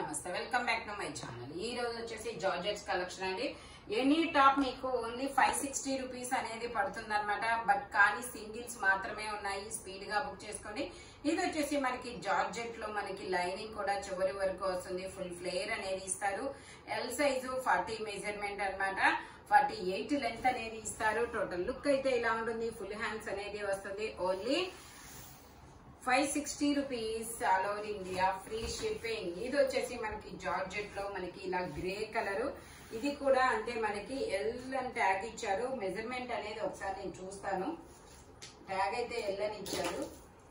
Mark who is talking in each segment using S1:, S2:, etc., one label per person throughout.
S1: నమస్తే welcome back to my channel ఈ రోజు వచ్చేసి జార్జెట్స్ కలెక్షన్ అండి ఎనీ టాప్ మీకు ఓన్లీ ఫైవ్ సిక్స్టీ రూపీస్ అనేది పడుతుంది అనమాట బట్ కానీ సింగిల్స్ మాత్రమే ఉన్నాయి స్పీడ్ గా బుక్ చేసుకోండి ఇది వచ్చేసి మనకి జార్జెట్ లో మనకి లైనింగ్ కూడా చివరి వరకు వస్తుంది ఫుల్ ఫ్లేయర్ అనేది ఇస్తారు ఎల్ సైజు ఫార్టీ మెజర్మెంట్ అన్నమాట ఫార్టీ ఎయిట్ లెంత్ అనేది ఇస్తారు టోటల్ లుక్ అయితే ఇలా ఉంటుంది ఫుల్ హ్యాండ్స్ అనేది వస్తుంది only five sixty rupees all over India free shipping ఇది వచ్చేసి మనకి జార్జెట్ లో మనకి ఇలా గ్రే కలర్ ఇది కూడా అంటే మనకి ఎల్ అని ట్యాగ్ ఇచ్చారు మెజర్మెంట్ అనేది ఒకసారి నేను చూస్తాను ట్యాగ్ అయితే ఎల్ అని ఇచ్చారు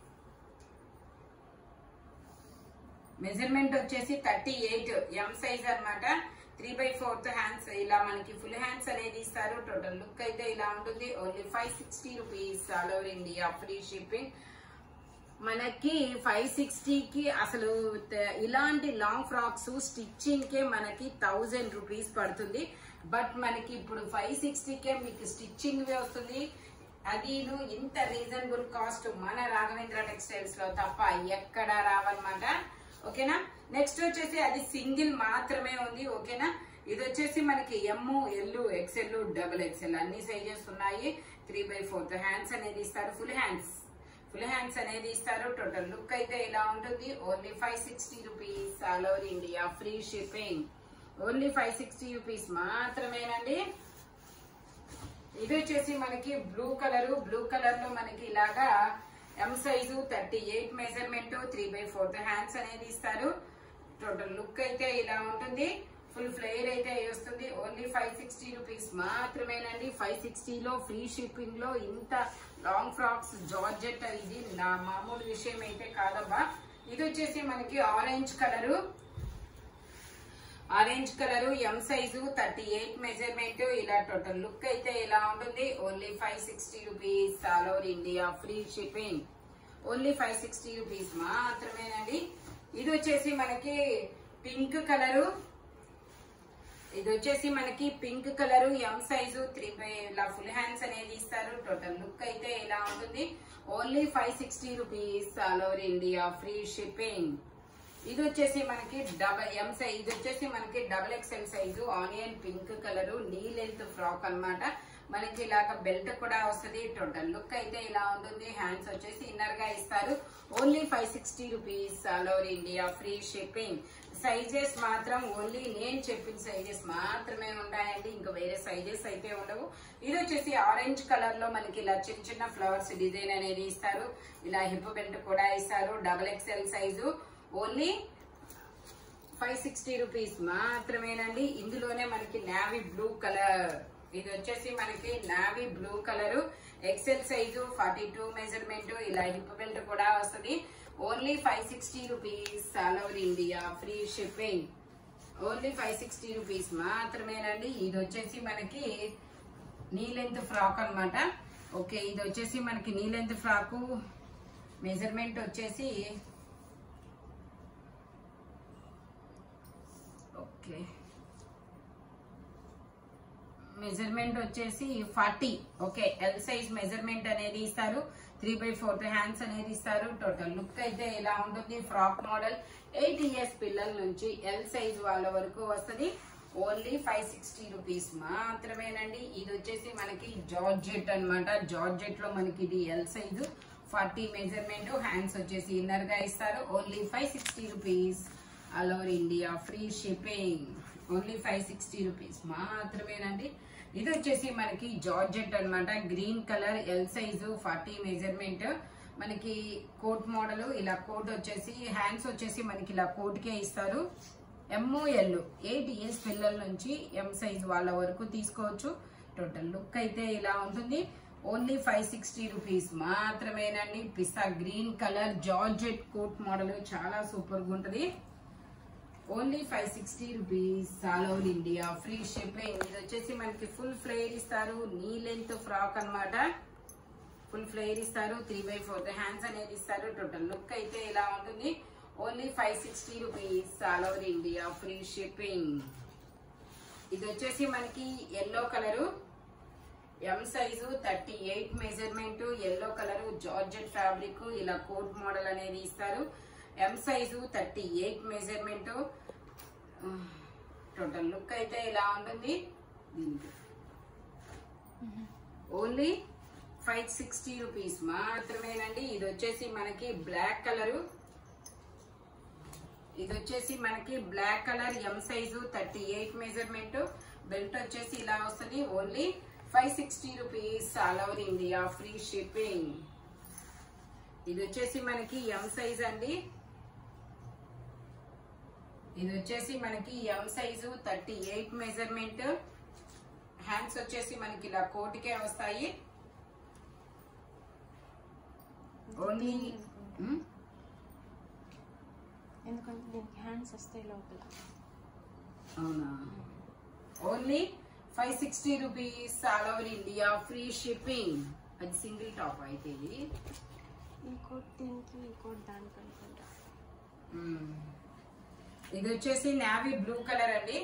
S1: మెజర్మెంట్ వచ్చేసి థర్టీ ఎయిట్ ఎం సైజ్ అనమాట త్రీ బై ఫోర్త్ హ్యాండ్స్ ఇలా మనకి ఫుల్ హ్యాండ్స్ అనేది ఇస్తారు టోటల్ లుక్ అయితే ఇలా ఉంటుంది only five sixty rupees all over India free shipping మనకి ఫైవ్ సిక్స్టీకి అసలు త- ఇలాంటి లాంగ్ ఫ్రాక్స్ స్టిచ్చింగ్ కే మనకి థౌజండ్ రూపీస్ పడుతుంది బట్ మనకి ఇప్పుడు ఫైవ్ సిక్స్టీకే మీకు స్టిచ్చింగ్ వస్తుంది అది ఇంత రీజనబుల్ కాస్ట్ మన రాఘవేంద్ర టెక్స్టైల్స్ లో తప్ప ఎక్కడ రావన్నమాట ఓకేనా నెక్స్ట్ వచ్చేసి అది సింగిల్ మాత్రమే ఉంది ఓకేనా ఇది వచ్చేసి మనకి M L XL double XL అన్ని సైజెస్ ఉన్నాయి త్రీ బై ఫోర్త్ హ్యాండ్స్ అనేది ఇస్తారు ఫుల్ హ్యాండ్స్ ఫుల్ హ్యాండ్స్ అనేది ఇస్తారు టోటల్ లుక్ అయితే ఇలా ఉంటుంది only five sixty rupees all over India free shipping only five sixty rupees మాత్రమేనండి ఇది వచ్చేసి మనకి బ్లూ కలర్ బ్లూ కలర్ లో మనకి ఇలాగా M size thirty eight measurement three by fourth hands అనేది ఇస్తారు టోటల్ లుక్ అయితే ఇలా ఉంటుంది ఫుల్ ఫ్లేయర్ అయితే వస్తుంది ఓన్లీ ఫైవ్ సిక్స్టీ రూపీస్ మాత్రమేనండి ఫైవ్ సిక్స్టీలో ఫ్రీ షిప్పింగ్ లో ఇంత లాంగ్ ఫ్రాక్స్ జార్జెట్ ఇది నా మామూలు విషయం అయితే కాదబ్బా ఇది వచ్చేసి మనకి orange colour orange colour M size thirty eight measurement ఇలా టోటల్ లుక్ అయితే ఇలా ఉంటుంది only five sixty rupees all over India free shipping only five sixty rupees మాత్రమేనండి ఇది వచ్చేసి మనకి పింక్ కలరు ఇది వచ్చేసి మనకి pink colour M size three by ఇలా ఫుల్ హ్యాండ్స్ అనేది ఇస్తారు టోటల్ లుక్ అయితే ఇలా ఉంటుంది only five sixty rupees all over India free shipping ఇది వచ్చేసి మనకి డబల్ ఎం సైజ్ ఇది వచ్చేసి మనకి double XL size onion pink colour knee length frock అన్నమాట మనకి ఇలాగ బెల్ట్ కూడా వస్తుంది టోటల్ లుక్ అయితే ఇలా ఉంటుంది హ్యాండ్స్ వచ్చేసి ఇన్నర్ గా ఇస్తారు only five sixty rupees all over India free shipping sizes మాత్రం ఓన్లీ నేను చెప్పిన సైజెస్ మాత్రమే ఉంటాయండి ఇంకా వేరే సైజెస్ అయితే ఉండవు ఇది వచ్చేసి ఆరెంజ్ కలర్ లో మనకి ఇలా చిన్న చిన్న ఫ్లవర్స్ డిజైన్ అనేది ఇస్తారు ఇలా హిప్ బెల్ట్ కూడా ఇస్తారు double XL size only five sixty rupees మాత్రమేనండి ఇందులోనే మనకి నావీ బ్లూ కలర్ ఇది వచ్చేసి మనకి navy blue colour XL size forty two measurement ఇలా హిప్ బెల్ట్ కూడా వస్తుంది only five sixty rupees all over India free shipping only five sixty rupees మాత్రమేనండి ఇది వచ్చేసి మనకి నీ లెంత్ ఫ్రాక్ అన్నమాట ఓకే ఇది వచ్చేసి మనకి నీ లెంత్ ఫ్రాకు మెజర్మెంట్ వచ్చేసి ఓకే మెజర్మెంట్ వచ్చేసి forty okay L size measurement అనేది ఇస్తారు త్రీ బై ఫోర్త్ హ్యాండ్స్ అనేది ఇస్తారు టోటల్ లుక్ అయితే ఇలా ఉంటుంది ఫ్రాక్ మోడల్ ఎయిట్ ఇయర్స్ పిల్లల నుంచి ఎల్ సైజ్ వాళ్ళ వరకు వస్తుంది ఓన్లీ ఫైవ్ సిక్స్టీ రూపీస్ మాత్రమేనండి ఇది వచ్చేసి మనకి జార్జెట్ అన్నమాట జార్జెట్ లో మనకి ఇది L size forty measurement hands వచ్చేసి ఇన్నర్ గా ఇస్తారు only five sixty rupees all over India free shipping only five sixty rupees మాత్రమేనండి ఇది వచ్చేసి మనకి జార్జెట్ అన్నమాట green colour L size forty measurement మనకి కోట్ మోడల్ ఇలా కోట్ వచ్చేసి హ్యాండ్స్ వచ్చేసి మనకి ఇలా కోట్కే ఇస్తారు ఎమ్ఓ ఎల్ ఎయిట్ ఇయర్స్ పిల్లల నుంచి ఎం సైజ్ వాళ్ళ వరకు తీసుకోవచ్చు టోటల్ లుక్ అయితే ఇలా ఉంటుంది ఓన్లీ ఫైవ్ సిక్స్టీ రూపీస్ మాత్రమేనండి పిస్తా green colour georgette coat model చాలా సూపర్ గా ఉంటుంది only five sixty rupees all over India free shipping ఇది వచ్చేసి మనకి ఫుల్ ఫ్లేయర్ ఇస్తారు నీ లెంత్ ఫ్రాక్ అన్నమాట ఫుల్ ఫ్లేయర్ ఇస్తారు త్రీ బై ఫోర్త్ హ్యాండ్స్ అనేది ఇస్తారు టోటల్ లుక్ అయితే ఇలా ఉంటుంది only five sixty rupees all over India free shipping ఇది వచ్చేసి మనకి yellow colour M size thirty eight measurement yellow colour georgette fabric ఇలా కోట్ మోడల్ అనేది ఇస్తారు M size thirty eight measurement total look అయితే ఇలా ఉంటుంది దీనికి ఓన్లీ ఫైవ్ సిక్స్టీ రూపీస్ మాత్రమేనండి ఇది వచ్చేసి మనకి బ్లాక్ కలరు ఇది వచ్చేసి మనకి black colour M size thirty eight measurement belt వచ్చేసి ఇలా వస్తుంది only five sixty rupees all over India free shipping ఇది వచ్చేసి మనకి ఎం సైజ్ అండి ఇది వచ్చేసి మనకి M size thirty eight measurement hands వచ్చేసి మనకి ఇలా కోటికే వస్తాయి ఓన్లీ ఉమ్,
S2: ఎందుకంటే దీనికి హ్యాండ్స్ వస్తాయి లోపల
S1: అవునా only five sixty rupees all over India free shipping అది సింగిల్ టాప్ అయితే ఇది
S2: ఇంకోటి దీనికి ఇంకోటి దానికి అనుకుంటా
S1: మ్మ్. ఇది వచ్చేసి నావీ బ్లూ కలర్ అండి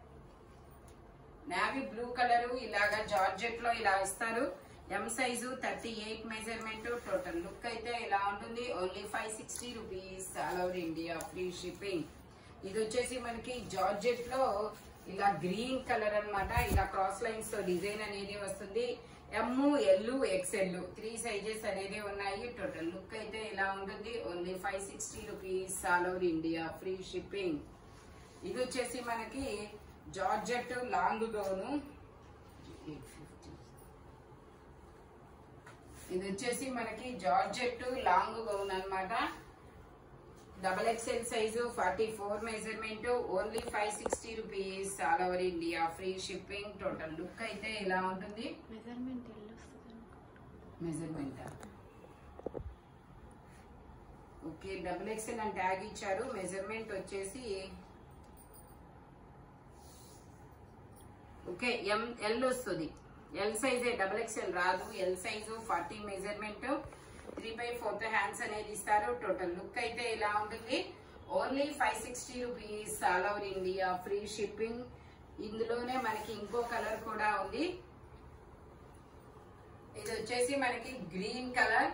S1: నావీ బ్లూ కలర్ ఇలాగా జార్జెట్ లో ఇలా ఇస్తారు M size thirty eight measurement total look అయితే ఇలా ఉంటుంది only five sixty rupees all over India free shipping ఇది వచ్చేసి మనకి జార్జెట్ లో ఇలా గ్రీన్ కలర్ అన్నమాట ఇలా క్రాస్ లైన్స్ తో డిజైన్ అనేది వస్తుంది M L XL three sizes అనేది ఉన్నాయి టోటల్ లుక్ అయితే ఇలా ఉంటుంది only five sixty rupees all over India free shipping ఇది వచ్చేసి మనకి జార్జెట్ లాంగ్ గౌను ఇది వచ్చేసి మనకి జార్జెట్ లాంగ్ గౌన్ అన్నమాట double XL size forty four measurement only five sixty rupees all over India free shipping total look అయితే ఇలా ఉంటుంది
S2: మెజర్మెంట్ ఎల్లు వస్తుంది అనుకుంటా
S1: మెజర్మెంట్ ఓకే డబుల్ ఎక్స్ఎల్ అని ట్యాగ్ ఇచ్చారు మెజర్మెంట్ వచ్చేసి ఓకే ఎం ఎల్ వస్తుంది ఎల్ సైజే డబుల్ ఎక్స్ఎల్ రాదు L size forty measurement three by fourth hands అనేది ఇస్తారు టోటల్ లుక్ అయితే ఇలా ఉంటుంది only five sixty rupees all over India free shipping ఇందులోనే మనకి ఇంకో కలర్ కూడా ఉంది ఇది వచ్చేసి మనకి గ్రీన్ కలర్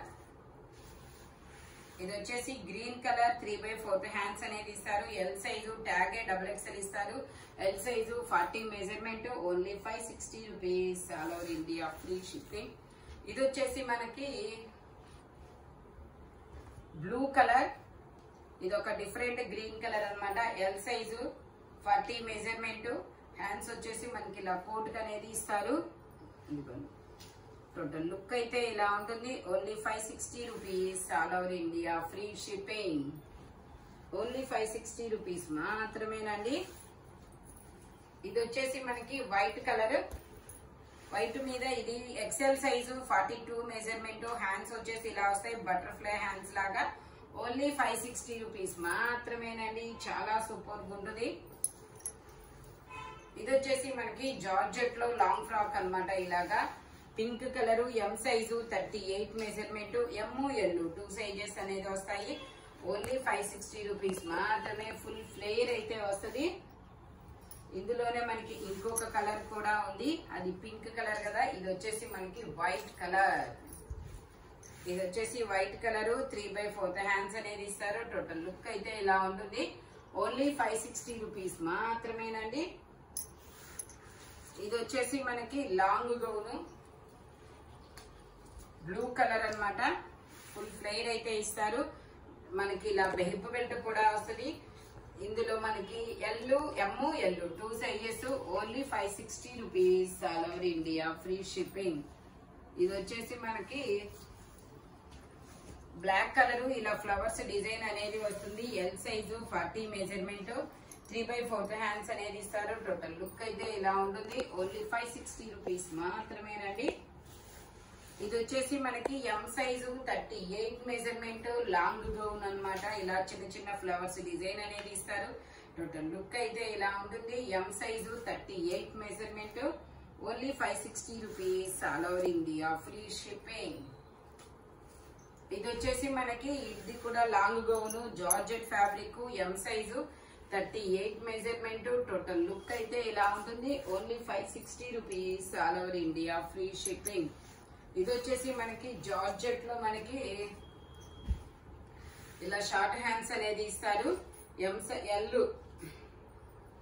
S1: ఇది వచ్చేసి green colour three by fourth hands అనేది ఇస్తారు L size tag double XL ఇస్తారు L size forty measurement only five sixty rupees all over India free shipping ఇది వచ్చేసి మనకి బ్లూ కలర్ ఇది ఒక డిఫరెంట్ గ్రీన్ కలర్ అన్నమాట L size forty measurement hands వచ్చేసి మనకి ఇలా కోట్ అనేది ఇస్తారు ఇదిగోండి టోటల్ లుక్ అయితే ఇలా ఉంటుంది only five sixty rupees all over India free shipping only five sixty rupees మాత్రమేనండి ఇది వచ్చేసి మనకి వైట్ కలర్ వైట్ మీద ఇది XL size forty two measurement hands వచ్చేసి ఇలా వస్తాయి బటర్ఫ్లై హ్యాండ్స్ లాగా ఓన్లీ ఫైవ్ సిక్స్టీ రూపీస్ మాత్రమేనండి చాలా సూపర్ ఉంటుంది ఇది వచ్చేసి మనకి జార్జెట్ లో లాంగ్ ఫ్రాక్ అన్నమాట ఇలాగా pink colour M size thirty eight measurement M L two sizes అనేది వస్తాయి ఓన్లీ ఫైవ్ సిక్స్టీ రూపీస్ మాత్రమే ఫుల్ ఫ్లేయర్ అయితే వస్తుంది ఇందులోనే మనకి ఇంకొక కలర్ కూడా ఉంది అది పింక్ కలర్ కదా ఇది వచ్చేసి మనకి వైట్ కలర్ ఇది వచ్చేసి white colour three by fourth hands అనేది ఇస్తారు టోటల్ లుక్ అయితే ఇలా ఉంటుంది ఓన్లీ ఫైవ్ సిక్స్టీ రూపీస్ మాత్రమేనండి ఇది వచ్చేసి మనకి లాంగ్ గౌను బ్లూ కలర్ అన్నమాట ఫుల్ ఫ్లైర్ అయితే ఇస్తారు మనకి ఇలా హిప్ బెల్ట్ కూడా వస్తుంది ఇందులో మనకి L M L two sizes only five sixty rupees all over India free shipping ఇది వచ్చేసి మనకి బ్లాక్ కలర్ ఇలా ఫ్లవర్స్ డిజైన్ అనేది వస్తుంది L size forty measurement three by fourth hands అనేది ఇస్తారు టోటల్ లుక్ అయితే ఇలా ఉంటుంది ఓన్లీ ఫైవ్ సిక్స్టీ రూపీస్ మాత్రమేనండి ఇది వచ్చేసి మనకి M size thirty eight measurement long gown అన్నమాట ఇలా చిన్న చిన్న ఫ్లవర్స్ డిజైన్ అనేది ఇస్తారు టోటల్ లుక్ అయితే ఇలా ఉంటుంది M size thirty eight measurement only five sixty rupees all over India free shipping ఇది వచ్చేసి మనకి ఇది కూడా long gown georgette fabric M size thirty eight measurement total look అయితే ఇలా ఉంటుంది only five sixty rupees all over India free shipping ఇది వచ్చేసి మనకి జార్జెట్ లో మనకి ఇలా షార్ట్ హ్యాండ్స్ అనేది ఇస్తారు ఎల్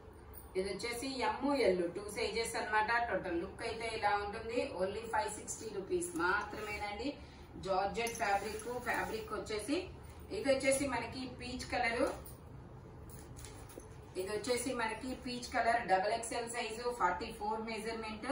S1: ఇది వచ్చేసి ఎమ్ ఎల్ టూ సైజెస్ అన్నమాట టోటల్ లుక్ అయితే ఇలా ఉంటుంది ఓన్లీ ఫైవ్ సిక్స్టీ రూపీస్ మాత్రమేనండి జార్జెట్ ఫ్యాబ్రిక్ ఫ్యాబ్రిక్ వచ్చేసి ఇది వచ్చేసి మనకి పీచ్ కలరు ఇది వచ్చేసి మనకి peach colour double XL size forty four measurement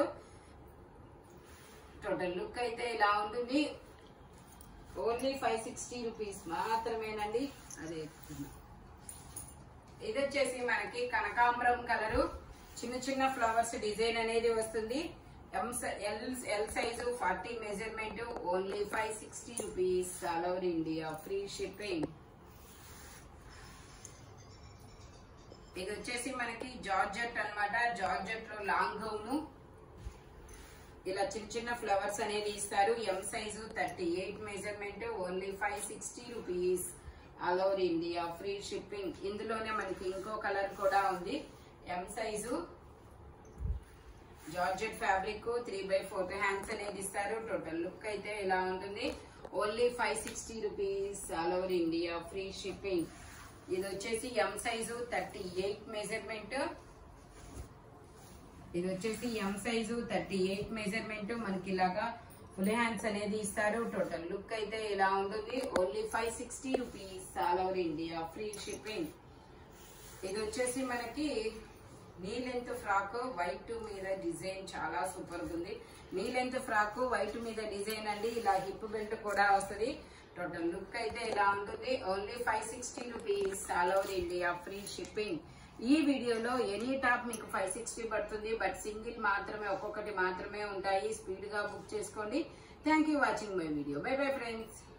S1: total look అయితే ఇలా ఉంటుంది ఓన్లీ ఫైవ్ సిక్స్టీ రూపీస్ మాత్రమేనండి అదే చెప్తున్నా. ఇది వచ్చేసి మనకి కనకాంబరం కలరు చిన్న చిన్న ఫ్లవర్స్ డిజైన్ అనేది వస్తుంది M L L size forty measurement only five sixty rupees all over India free shipping ఇది వచ్చేసి మనకి జార్జెట్ అన్నమాట జార్జెట్ లో లాంగ్ గౌను ఇలా చిన్న చిన్న ఫ్లవర్స్ అనేది ఇస్తారు M size thirty eight measurement only five sixty rupees all over India free shipping ఇందులోనే మనకి ఇంకో కలర్ కూడా ఉంది M size georgette fabric three by fourth hands అనేది ఇస్తారు టోటల్ లుక్ అయితే ఇలా ఉంటుంది only five sixty rupees all over India free shipping ఇది వచ్చేసి M size thirty eight measurement ఇది వచ్చేసి M size thirty eight measurement మనకి ఇలాగా ఫుల్ హ్యాండ్స్ అనేది ఇస్తారు టోటల్ లుక్ అయితే ఇలా ఉంటుంది only five sixty rupees all over India free shipping ఇది వచ్చేసి మనకి నీ లెంత్ ఫ్రాక్ వైట్ మీద డిజైన్ చాలా సూపర్ ఉంది నీ లెంత్ ఫ్రాక్ వైట్ మీద డిజైన్ అండి ఇలా హిప్ బెల్ట్ కూడా వస్తుంది టోటల్ లుక్ అయితే ఇలా ఉంటుంది only five sixty rupees all over India free shipping ఈ వీడియోలో ఎనీ టాప్ మీకు ఫైవ్ సిక్స్టీ పడుతుంది బట్ సింగిల్ మాత్రమే ఒక్కొక్కటి మాత్రమే ఉంటాయి స్పీడ్ గా బుక్ చేసుకోండి thank you watching my video bye bye friends